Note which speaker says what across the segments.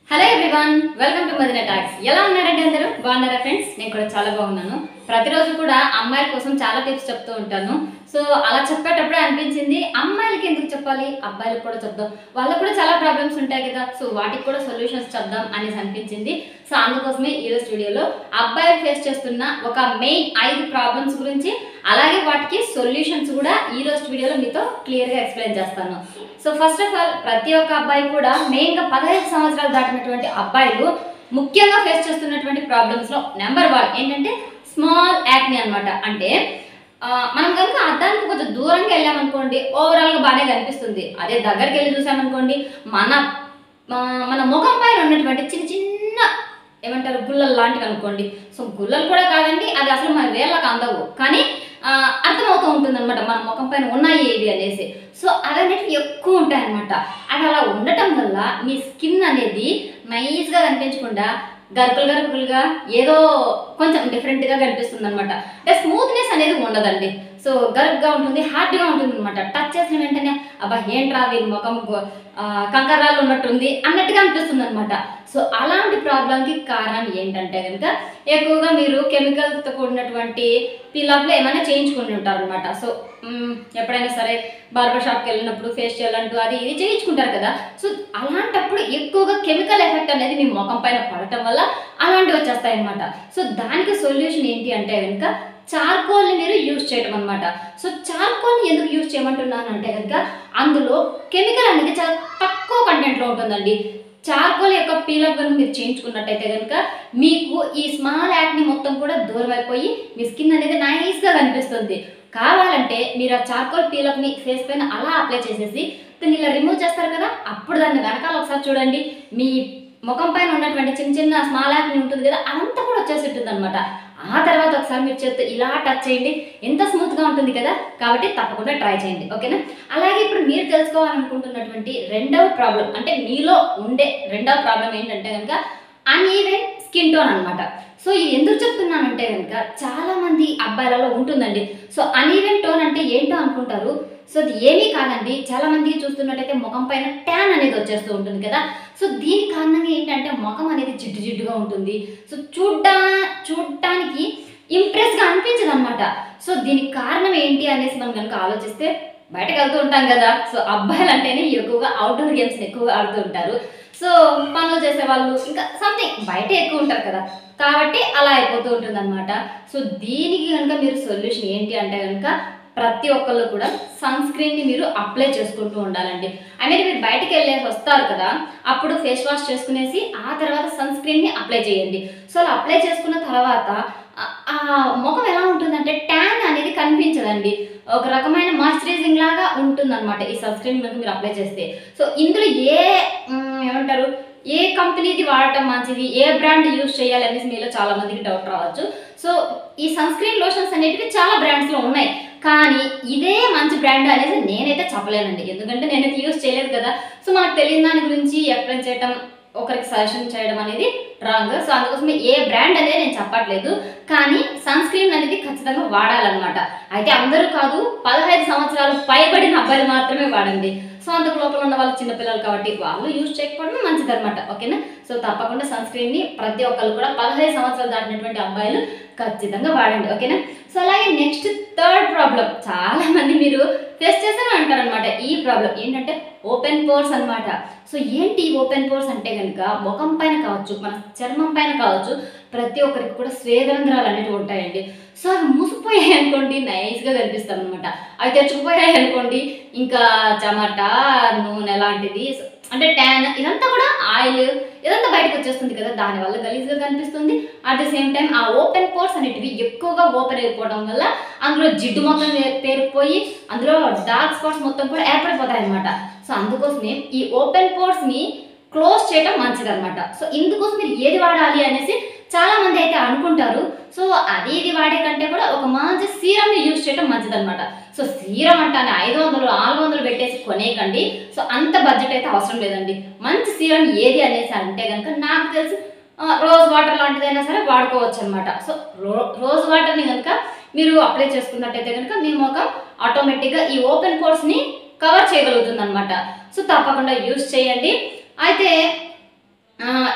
Speaker 1: hello everyone welcome to మదిన talks ఎలా ఉన్నారండి అందరూ బాగున్నారా ఫ్రెండ్స్ నేను కూడా చాలా బాగున్నాను ప్రతిరోజు కూడా అమ్మాయిల కోసం చాలా టిప్స్ చెప్తూ ఉంటాను సో అలా చెప్పేటప్పుడే అనిపించింది అమ్మాయిలకి ఎందుకు చెప్పాలి అబ్బాయిలకు కూడా చెప్దాం వాళ్ళకు కూడా చాలా ప్రాబ్లమ్స్ ఉంటాయి కదా సో వాటికి కూడా సొల్యూషన్స్ చెప్దాం అనేసి అనిపించింది సో అందుకోసమే ఈరోజు వీడియోలో అబ్బాయిలు ఫేస్ చేస్తున్న ఒక మెయిన్ ఐదు ప్రాబ్లమ్స్ గురించి అలాగే వాటికి సొల్యూషన్స్ కూడా ఈ రోజు వీడియోలో మీతో క్లియర్గా ఎక్స్ప్లెయిన్ చేస్తాను సో ఫస్ట్ ఆఫ్ ఆల్ ప్రతి ఒక్క అబ్బాయి కూడా మెయిన్గా పదహైదు సంవత్సరాలు దాటినటువంటి అబ్బాయిలు ముఖ్యంగా ఫేస్ చేస్తున్నటువంటి ప్రాబ్లమ్స్లో నెంబర్ వన్ ఏంటంటే స్మాల్ యాక్ని అన్నమాట అంటే ఆ, మనం కనుక అద్దానికి కొంచెం దూరంగా వెళ్ళామనుకోండి ఓవరాల్గా బాగానే కనిపిస్తుంది అదే దగ్గరికి వెళ్ళి చూసామనుకోండి మన ఆ, మన ముఖం పైన ఉన్నటువంటి చిన్న చిన్న ఏమంటారు గుల్లలు లాంటివి అనుకోండి సో గుల్లలు కూడా కాదండి అది అసలు మన వేళ్ళకి అందవు కానీ ఆ, అర్థమవుతూ ఉంటుంది అనమాట మన ముఖం పైన ఉన్నాయి ఏవి అనేసి సో అవి అనేవి ఎక్కువ ఉంటాయి అనమాట అది అలా ఉండటం వల్ల మీ స్కిన్ అనేది నైస్గా కనిపించకుండా గరుకులు గరుకులుగా ఏదో కొంచెం డిఫరెంట్గా కనిపిస్తుంది అనమాట అంటే స్మూత్నెస్ అనేది ఉండదండి సో గరుగ్గా ఉంటుంది హార్డ్గా ఉంటుంది అనమాట టచ్ చేసిన వెంటనే అబ్బా ఏంట్రా వీరి ముఖం గో- ఆ, కంకరాలు ఉన్నట్టుంది అన్నట్టుగా అనిపిస్తుంది అనమాట సో అలాంటి ప్రాబ్లంకి కారణం ఏంటంటే కనుక ఎక్కువగా మీరు కెమికల్స్తో కూడినటువంటి పిల్లప్లు ఏమైనా చేయించుకుని ఉంటారు అనమాట సో మ్, ఎప్పుడైనా సరే బార్బర్ షాప్కి వెళ్ళినప్పుడు ఫేషియల్ అంటూ అది ఇది చేయించుకుంటారు కదా సో అలాంటప్పుడు ఎక్కువగా కెమికల్ ఎఫెక్ట్ అనేది మీ ముఖం పైన పడటం వల్ల అలాంటివి వచ్చేస్తాయి అనమాట సో దానికి సొల్యూషన్ ఏంటి అంటే కనుక చార్కోల్ని మీరు యూజ్ చేయడం అనమాట సో చార్కోల్ని ఎందుకు యూజ్ చేయమంటున్నాను అంటే కనుక అందులో కెమికల్ అనేది చాలా తక్కువ కంటెంట్లో ఉంటుందండి చార్కోల్ యొక్క పీలప్ కనుక మీరు చేయించుకున్నట్టయితే కనుక మీకు ఈ స్మాల్ యాక్ని మొత్తం కూడా దూరం అయిపోయి మీ స్కిన్ అనేది నైస్గా కనిపిస్తుంది కావాలంటే మీరు ఆ చార్కోల్ పీలప్ని ఫేస్ పైన అలా అప్లై చేసేసి దాన్ని ఇలా రిమూవ్ చేస్తారు కదా అప్పుడు దాన్ని వెనకాల ఒకసారి చూడండి మీ ముఖం పైన ఉన్నటువంటి చిన్న చిన్న స్మాల్ యాక్ని ఉంటుంది కదా అదంతా కూడా వచ్చేసి ఉంటుంది అనమాట ఆ తర్వాత ఒకసారి మీరు చేత్తో ఇలా టచ్ చేయండి ఎంత స్మూత్గా ఉంటుంది కదా కాబట్టి తప్పకుండా ట్రై చేయండి ఓకేనా అలాగే ఇప్పుడు మీరు తెలుసుకోవాలనుకుంటున్నటువంటి రెండవ ప్రాబ్లం అంటే మీలో ఉండే రెండవ ప్రాబ్లం ఏంటంటే కనుక అన్ఈవెన్ స్కిన్ టోన్ అనమాట సో ఇది ఎందుకు చెప్తున్నానంటే కనుక చాలా మంది అబ్బాయిలలో ఉంటుందండి సో అన్ఈవెన్ టోన్ అంటే ఏంటో అనుకుంటారు సో అది ఏమీ కాదండి చాలా మంది చూస్తున్నట్టయితే ముఖం పైన ట్యాన్ అనేది వచ్చేస్తూ ఉంటుంది కదా సో దీని కారణంగా ఏంటంటే ముఖం అనేది జిడ్డు జిడ్డుగా ఉంటుంది సో చూడ్డా చూడటానికి ఇంప్రెస్గా అనిపించదు అనమాట సో దీనికి కారణం ఏంటి అనేసి మనం కనుక ఆలోచిస్తే బయటకు వెళ్తూ ఉంటాం కదా సో అబ్బాయిలు అంటేనే ఎక్కువగా అవుట్డోర్ గేమ్స్ ఎక్కువగా ఆడుతూ ఉంటారు సో పనులు చేసే వాళ్ళు ఇంకా సంథింగ్ బయట ఎక్కువ ఉంటారు కదా కాబట్టి అలా అయిపోతూ ఉంటుంది అనమాట సో దీనికి కనుక మీరు సొల్యూషన్ ఏంటి అంటే కనుక ప్రతి ఒక్కళ్ళు కూడా సన్ స్క్రీన్ని మీరు అప్లై చేసుకుంటూ ఉండాలండి ఐ మీన్ మీరు బయటికి వెళ్ళేసి వస్తారు కదా అప్పుడు ఫేస్ వాష్ చేసుకునేసి ఆ తర్వాత సన్ స్క్రీన్ని అప్లై చేయండి సో అలా అప్లై చేసుకున్న తర్వాత ఆ- ఆ ముఖం ఎలా ఉంటుందంటే ట్యాన్ అనేది కనిపించదండి ఒక రకమైన మాయిశ్చరైజింగ్ లాగా ఉంటుందన్నమాట ఈ సన్ స్క్రీన్ కనుక మీరు అప్లై చేస్తే సో ఇందులో ఏ మ్, ఏమంటారు ఏ కంపెనీది వాడటం మంచిది ఏ బ్రాండ్ యూజ్ చేయాలి అనేసి మీలో చాలా మందికి డౌట్ రావచ్చు సో ఈ సన్ స్క్రీన్ లోషన్స్ అనేటివి చాలా బ్రాండ్స్లో ఉన్నాయి కానీ ఇదే మంచి బ్రాండ్ అనేది నేనైతే చెప్పలేనండి ఎందుకంటే నేనైతే యూజ్ చేయలేదు కదా సో మనకు తెలియని దాని గురించి ఎక్స్ప్లెయిన్ చేయటం ఒకరికి సజెషన్ చేయడం అనేది రాంగ్ సో అందుకోసమే ఏ బ్రాండ్ అనేది నేను చెప్పట్లేదు కానీ సన్ స్క్రీన్ అనేది ఖచ్చితంగా వాడాలన్నమాట అయితే అందరూ కాదు పదహైదు సంవత్సరాలు పైబడిన అబ్బాయిలు మాత్రమే వాడండి సో అంతకు లోపల ఉన్న వాళ్ళు చిన్నపిల్లలు కాబట్టి వాళ్ళు యూజ్ చేయకపోవడం మంచిది అనమాట ఓకేనా సో తప్పకుండా సన్ స్క్రీన్ని ప్రతి ఒక్కరు కూడా పదహైదు సంవత్సరాలు దాటినటువంటి అబ్బాయిలు ఖచ్చితంగా వాడండి ఓకేనా సో అలాగే నెక్స్ట్ థర్డ్ ప్రాబ్లం చాలా మంది మీరు ఫేస్ చేస్తూనే అంటారనమాట ఈ ప్రాబ్లం ఏంటంటే ఓపెన్ పోర్స్ అన్నమాట సో ఏంటి ఓపెన్ పోర్స్ అంటే కనుక ముఖం పైన కావచ్చు మన చర్మం పైన కావచ్చు ప్రతి ఒక్కరికి కూడా స్వేదరంధ్రాలు అనేవి ఉంటాయండి సో అవి మూసిపోయాయి అనుకోండి నైస్గా కనిపిస్తాం అనమాట అవి తెచ్చుకుపోయాయి అనుకోండి ఇంకా చెమట నూనె లాంటిది అంటే ట్యాన్ ఇదంతా కూడా ఆయిల్ ఇదంతా బయటకు వచ్చేస్తుంది కదా దానివల్ల గలీజ్గా కనిపిస్తుంది అట్ ద సేమ్ టైం ఆ ఓపెన్ పోర్స్ అనేటివి ఎక్కువగా ఓపెన్ అయిపోవడం వల్ల అందులో జిడ్డు మొత్తం వే- పేరుకుపోయి అందులో డార్క్ స్పాట్స్ మొత్తం కూడా ఏర్పడిపోతాయి అనమాట సో అందుకోసమే ఈ ఓపెన్ పోర్స్ని క్లోజ్ చేయడం మంచిది అనమాట సో ఇందుకోసం మీరు ఏది వాడాలి అనేసి చాలా మంది అయితే అనుకుంటారు సో అది ఇది వాడే కంటే కూడా ఒక మంచి సీరంని యూజ్ చేయడం మంచిది అనమాట సో సీరం అంటానే ఐదు వందలు నాలుగు వందలు పెట్టేసి కొనేయకండి సో అంత బడ్జెట్ అయితే అవసరం లేదండి మంచి సీరం ఏది అనేసి అంటే కనుక నాకు తెలిసి ఆ, రోజ్ వాటర్ లాంటిదైనా సరే వాడుకోవచ్చు అనమాట సో రో రోజ్ వాటర్ని కనుక మీరు అప్లై చేసుకున్నట్టయితే కనుక మీ ముఖం ఆటోమేటిక్గా ఈ ఓపెన్ పోర్స్ని కవర్ చేయగలుగుతుంది అనమాట సో తప్పకుండా యూజ్ చేయండి అయితే ఆ,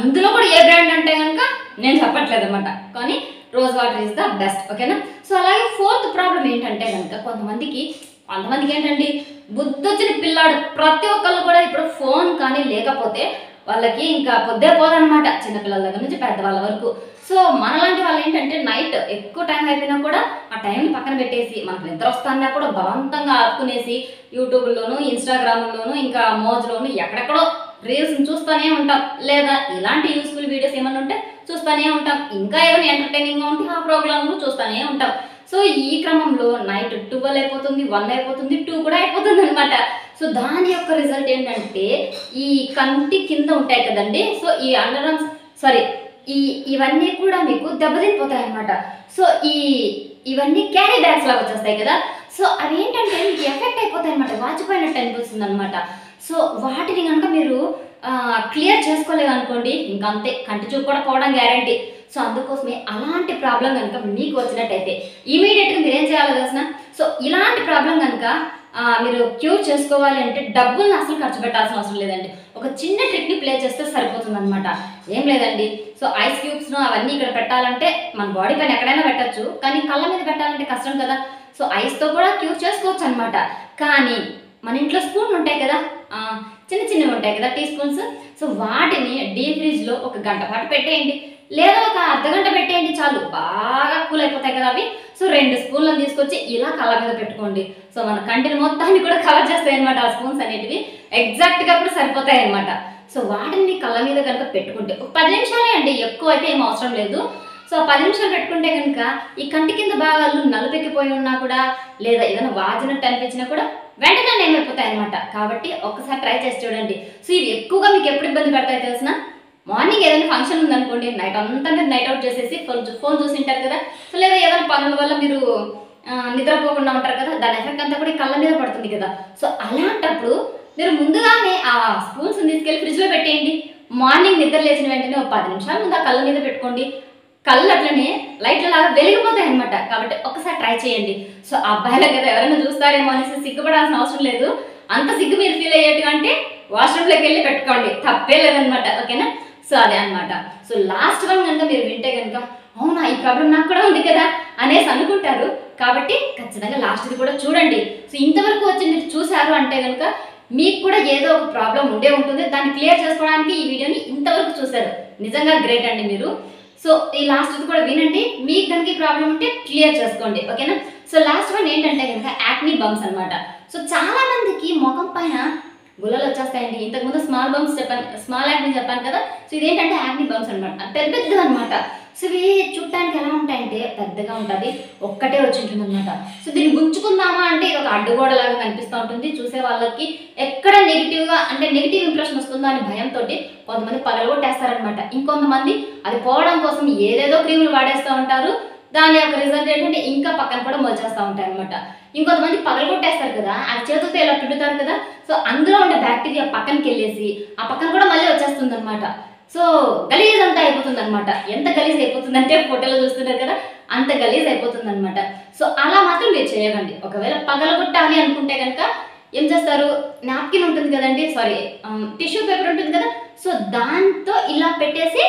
Speaker 1: అందులో కూడా ఏ బ్రాండ్ అంటే కనుక నేను చెప్పట్లేదు అనమాట కానీ rose water is the best ఓకేనా సో అలాగే ఫోర్త్ ప్రాబ్లం ఏంటంటే కనుక కొంతమందికి కొంతమందికి ఏంటండి బుద్ధి వచ్చిన పిల్లాడు ప్రతి ఒక్కళ్ళు కూడా ఇప్పుడు ఫోన్ కానీ లేకపోతే వాళ్ళకి ఇంకా పొద్దే పోదనమాట చిన్నపిల్లల దగ్గర నుంచి పెద్దవాళ్ళ వరకు సో మనలాంటి వాళ్ళు ఏంటంటే నైట్ ఎక్కువ టైం అయిపోయినా కూడా ఆ టైంని పక్కన పెట్టేసి మనకు నిద్ర వస్తాన్నా కూడా బలవంతంగా ఆపుకునేసి యూట్యూబ్లోను ఇన్స్టాగ్రామ్లోను ఇంకా మోజ్లోను ఎక్కడెక్కడో రీల్స్ చూస్తూనే ఉంటాం లేదా ఇలాంటి యూస్ఫుల్ వీడియోస్ ఏమైనా ఉంటే చూస్తూనే ఉంటాం ఇంకా ఏమైనా ఎంటర్టైనింగ్గా ఉంటే ఆ ప్రోగ్రామ్లు చూస్తూనే ఉంటాం సో ఈ క్రమంలో నైట్ ట్వెల్వ్ అయిపోతుంది వన్ అయిపోతుంది టూ కూడా అయిపోతుంది అనమాట సో దాని యొక్క రిజల్ట్ ఏంటంటే ఈ కంటి కింద ఉంటాయి కదండి సో ఈ అండర్ సారీ ఈ ఇవన్నీ కూడా మీకు దెబ్బతినిపోతాయి అనమాట సో ఈ ఇవన్నీ క్యారీ బ్యాగ్స్ లాగా వచ్చేస్తాయి కదా సో అవి ఏంటంటే మీకు ఎఫెక్ట్ అయిపోతాయి అనమాట వాచిపోయినట్టు అనిపిస్తుంది అనమాట సో వాటిని కనుక మీరు క్లియర్ చేసుకోలేదు అనుకోండి ఇంకా అంతే కంటి చూపు కూడా పోవడం గ్యారంటీ సో అందుకోసమే అలాంటి ప్రాబ్లం కనుక మీకు వచ్చినట్టయితే ఇమీడియట్గా మీరు ఏం చేయాలో తెలిసిన సో ఇలాంటి ప్రాబ్లం కనుక ఆ, మీరు క్యూర్ చేసుకోవాలి అంటే డబ్బుల్ని అసలు ఖర్చు పెట్టాల్సిన అవసరం లేదండి ఒక చిన్న ట్రిక్ని ప్లే చేస్తే సరిపోతుంది అనమాట ఏం లేదండి సో ఐస్ క్యూబ్స్ను అవన్నీ ఇక్కడ పెట్టాలంటే మన బాడీ పైన ఎక్కడైనా పెట్టచ్చు కానీ కళ్ళ మీద పెట్టాలంటే కష్టం కదా సో ఐస్తో కూడా క్యూర్ చేసుకోవచ్చు అనమాట కానీ మన ఇంట్లో స్పూన్ ఉంటాయి కదా ఆ, చిన్న చిన్నవి ఉంటాయి కదా టీ స్పూన్స్ సో వాటిని డీప్ ఫ్రిడ్జ్లో ఒక గంట పాటు పెట్టేయండి లేదా ఒక అర్ధ గంట పెట్టేయండి చాలు బాగా కూల్ అయిపోతాయి కదా అవి సో రెండు స్పూన్లను తీసుకొచ్చి ఇలా కళ్ళ మీద పెట్టుకోండి సో మన కంటిని మొత్తాన్ని కూడా కవర్ చేస్తాయి అనమాట ఆ స్పూన్స్ అనేటివి ఎగ్జాక్ట్గా కూడా సరిపోతాయి అనమాట సో వాటిని కళ్ళ మీద కనుక పెట్టుకుంటే ఒక పది నిమిషాలే అండి ఎక్కువ అయితే ఏం అవసరం లేదు సో పది నిమిషాలు పెట్టుకుంటే కనుక ఈ కంటి కింద భాగాలు నలుపెక్కిపోయి ఉన్నా కూడా లేదా ఏదైనా వాజినట్టు అనిపించినా కూడా వెంటనే ఏమైపోతాయి అనమాట కాబట్టి ఒక్కసారి ట్రై చేసి చూడండి సో ఇవి ఎక్కువగా మీకు ఎప్పుడు ఇబ్బంది పెడతాయి తెలిసిన మార్నింగ్ ఏదైనా ఫంక్షన్ ఉందనుకోండి నైట్ అంతా మీరు నైట్ అవుట్ చేసేసి ఫోన్ చూ- ఫోన్ చూసి ఉంటారు కదా సో లేదా ఏదైనా పనుల వల్ల మీరు ఆ, నిద్రపోకుండా ఉంటారు కదా దాని ఎఫెక్ట్ అంతా కూడా ఈ కళ్ళ మీద పడుతుంది కదా సో అలాంటప్పుడు మీరు ముందుగానే ఆ స్పూన్స్ తీసుకెళ్ళి ఫ్రిడ్జ్లో పెట్టేయండి మార్నింగ్ నిద్ర లేచిన వెంటనే ఒక పది నిమిషాలు ముందు ఆ కళ్ళ మీద పెట్టుకోండి కళ్ళు అట్లనే లైట్ల లాగా వెలిగిపోతాయి అనమాట కాబట్టి ఒకసారి ట్రై చేయండి సో అబ్బాయిల కదా ఎవరైనా చూస్తారేమో అనేసి సిగ్గుపడాల్సిన అవసరం లేదు అంత సిగ్గు మీరు ఫీల్ అయ్యేట్టు అంటే వాష్రూమ్లోకి వెళ్ళి పెట్టుకోండి తప్పే లేదనమాట ఓకేనా సో అదే అన్నమాట సో లాస్ట్ వన్ కనుక మీరు వింటే కనుక అవునా ఈ ప్రాబ్లం నాకు కూడా ఉంది కదా అనేసి అనుకుంటారు కాబట్టి ఖచ్చితంగా లాస్ట్ది కూడా చూడండి సో ఇంతవరకు వచ్చి మీరు చూసారు అంటే కనుక మీకు కూడా ఏదో ఒక ప్రాబ్లం ఉండే ఉంటుంది దాన్ని క్లియర్ చేసుకోవడానికి ఈ వీడియోని ఇంతవరకు చూశారు నిజంగా గ్రేట్ అండి మీరు సో ఈ లాస్ట్ కూడా వినండి మీకు కనుక ఈ ప్రాబ్లం ఉంటే క్లియర్ చేసుకోండి ఓకేనా సో లాస్ట్ వన్ ఏంటంటే కనుక యాక్ని బంప్స్ అన్నమాట సో చాలా మందికి ముఖం పైన గుల్లలు వచ్చేస్తాయండి ఇంతకుముందు స్మాల్ బంప్స్ చెప్పాను స్మాల్ యాక్ని చెప్పాను కదా సో ఇదేంటంటే యాక్ని బంప్స్ అనమాట పెద్ద పెద్దది అనమాట సో ఇవి చూడటానికి ఎలా ఉంటాయంటే పెద్దగా ఉంటుంది ఒక్కటే వచ్చి ఉంటుంది అనమాట సో దీన్ని గుంచుకుందామా అంటే ఇది ఒక అడ్డుగోడలాగా కనిపిస్తూ ఉంటుంది చూసే వాళ్ళకి ఎక్కడ నెగిటివ్గా అంటే నెగిటివ్ ఇంప్రెషన్ వస్తుందో అని భయంతో కొంతమంది పగలగొట్టేస్తారనమాట ఇంకొంతమంది అది పోవడం కోసం ఏదేదో క్రీములు వాడేస్తూ ఉంటారు దాని యొక్క రిజల్ట్ ఏంటంటే ఇంకా పక్కన కూడా మొలిచేస్తూ ఉంటాయి అనమాట ఇంకొంతమంది పగలగొట్టేస్తారు కదా ఆ చేతులతో ఇలా పిండుతారు కదా సో అందులో ఉండే బ్యాక్టీరియా పక్కనకి వెళ్ళేసి ఆ పక్కన కూడా మళ్ళీ వచ్చేస్తుంది అనమాట సో గలీజ్ అంతా అయిపోతుంది అనమాట ఎంత గలీజ్ అయిపోతుంది అంటే ఫోటోలో చూస్తున్నారు కదా అంత గలీజ్ అయిపోతుంది అనమాట సో అలా మాత్రం మీరు చేయకండి ఒకవేళ పగలగొట్టాలి అనుకుంటే కనుక ఏం చేస్తారు నాప్కిన్ ఉంటుంది కదండి సారీ టిష్యూ పేపర్ ఉంటుంది కదా సో దాంతో ఇలా పెట్టేసి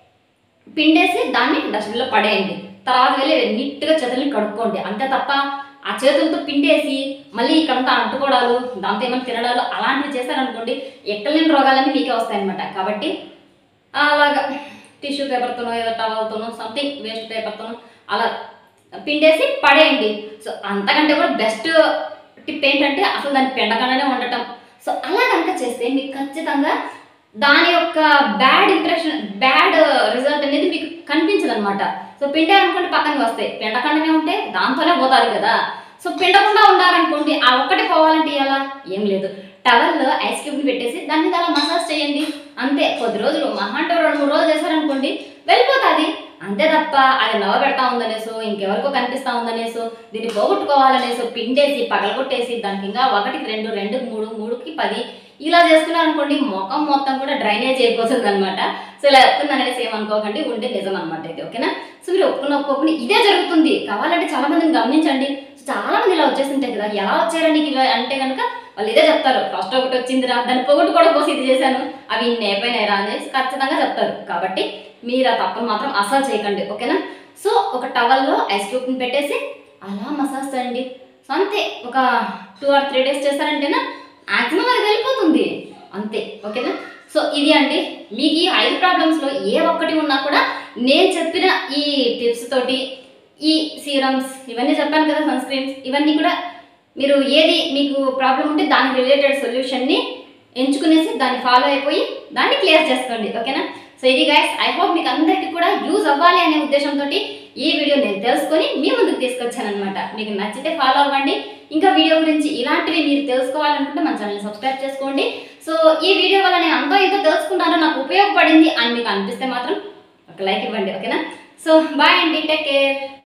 Speaker 1: పిండేసి దాన్ని డస్ట్బిన్లో పడేయండి తర్వాత వెళ్ళి నీట్గా చేతుల్ని కడుక్కోండి అంతే తప్ప ఆ చేతులతో పిండేసి మళ్ళీ ఇక్కడంతా అంటుకోవడాలు దాంతో ఏమైనా తినడాలు అలాంటివి చేశారనుకోండి ఎక్కలేని రోగాలన్నీ మీకే వస్తాయన్నమాట కాబట్టి అలాగా టిష్యూ పేపర్తోనో ఏదో టవల్తోనో సంథింగ్ వేస్ట్ పేపర్తోనో అలా పిండేసి పడేయండి సో అంతకంటే కూడా బెస్ట్ టిప్ ఏంటంటే అసలు దాన్ని పిండకుండానే ఉండటం సో అలా కనుక చేస్తే మీకు ఖచ్చితంగా దాని యొక్క బ్యాడ్ ఇంప్రెషన్ బ్యాడ్ రిజల్ట్ అనేది మీకు కనిపించదు అనమాట సో పిండే అనుకోండి పక్కన వస్తాయి పిండకుండానే ఉంటే దాంతోనే పోతారు కదా సో పిండకుండా ఉండాలనుకోండి ఆ ఒక్కటి పోవాలంటే ఎలా ఏం లేదు టవల్లో ఐస్ క్యూబ్ని పెట్టేసి దాన్ని మీద అలా మసాజ్ చేయండి అంతే కొద్ది రోజులు మహా అంటే రెండు మూడు రోజులు చేశారనుకోండి వెళ్ళిపోతుంది అంతే తప్ప అది నవ్వ పెడతా ఉందనేసో ఇంకెవరికో కనిపిస్తా ఉందనేసో దీన్ని పోగొట్టుకోవాలనేసో పిండేసి పగలగొట్టేసి దానికి ఇంకా ఒకటికి రెండు రెండుకి మూడు మూడుకి పది ఇలా చేసుకున్నారనుకోండి ముఖం మొత్తం కూడా డ్రైనేజ్ అయిపోతుంది అనమాట సో ఇలా చెప్తుంది అనేసి ఏమనుకోకండి ఉంటే నిజం అనమాట ఇది ఓకేనా సో మీరు ఒప్పుకున్న ఒప్పుకుని ఇదే జరుగుతుంది కావాలంటే చాలా మందిని గమనించండి సో చాలా మంది ఇలా వచ్చేసింటాయి కదా ఎలా వచ్చారని నీకు ఇవి అంటే కనుక వాళ్ళు ఇదే చెప్తారు ఫస్ట్ ఒకటి వచ్చిందిరా దాన్ని పొగట్టుకోవడం కోసం ఇది చేశాను అవి ఇన్ని అయిపోయినాయిరా అనేసి ఖచ్చితంగా చెప్తారు కాబట్టి మీరు ఆ తప్పులు మాత్రం అసలు చేయకండి ఓకేనా సో ఒక టవల్లో ఐస్ క్యూబ్ని పెట్టేసి అలా మసాజ్ చేయండి సో అంతే ఒక టూ ఆర్ త్రీ డేస్ చేస్తారంటేనా మ్యాక్సిమం అది వెళ్ళిపోతుంది అంతే ఓకేనా సో ఇది అండి మీకు ఈ ఐదు ప్రాబ్లమ్స్లో ఏ ఒక్కటి ఉన్నా కూడా నేను చెప్పిన ఈ టిప్స్ తోటి ఈ సీరమ్స్ ఇవన్నీ చెప్పాను కదా సన్ స్క్రీన్స్ ఇవన్నీ కూడా మీరు ఏది మీకు ప్రాబ్లం ఉంటే దానికి రిలేటెడ్ సొల్యూషన్ని ఎంచుకునేసి దాన్ని ఫాలో అయిపోయి దాన్ని క్లియర్ చేసుకోండి ఓకేనా సో ఇది గైస్ ఐ హోప్ మీకు అందరికీ కూడా యూజ్ అవ్వాలి అనే ఉద్దేశంతో ఈ వీడియో నేను తెలుసుకొని మీ ముందుకు తీసుకొచ్చాను అనమాట మీకు నచ్చితే ఫాలో అవ్వండి ఇంకా వీడియో గురించి ఇలాంటివి మీరు తెలుసుకోవాలనుకుంటే మన ఛానల్ సబ్స్క్రైబ్ చేసుకోండి సో ఈ వీడియో వల్ల నేను అంతో ఇంతో తెలుసుకున్నాను నాకు ఉపయోగపడింది అని మీకు అనిపిస్తే మాత్రం ఒక లైక్ ఇవ్వండి ఓకేనా సో బాయ్ అండి టేక్ కేర్